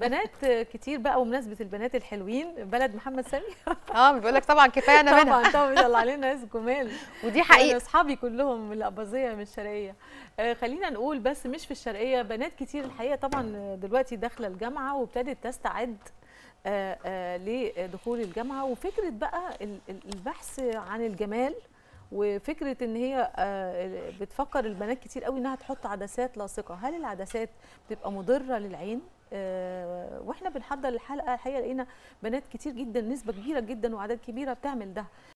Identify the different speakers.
Speaker 1: بنات كتير بقى ومناسبه البنات الحلوين بلد محمد سامي
Speaker 2: اه بيقول لك طبعا كفايه انا منها
Speaker 1: طبعا طبعا بيطلع علينا ناس جمال
Speaker 2: ودي
Speaker 1: انا
Speaker 2: حقيقه
Speaker 1: اصحابي كلهم من الاباظيه من الشرقيه آه خلينا نقول بس مش في الشرقيه بنات كتير الحقيقه طبعا دلوقتي داخله الجامعه وابتدت تستعد آه آه لدخول الجامعه وفكره بقى ال- ال- البحث عن الجمال وفكره ان هي آه، بتفكر البنات كتير قوي انها تحط عدسات لاصقه هل العدسات بتبقى مضره للعين آه، واحنا بنحضر الحلقه الحقيقه لقينا بنات كتير جدا نسبه كبيره جدا واعداد كبيره بتعمل ده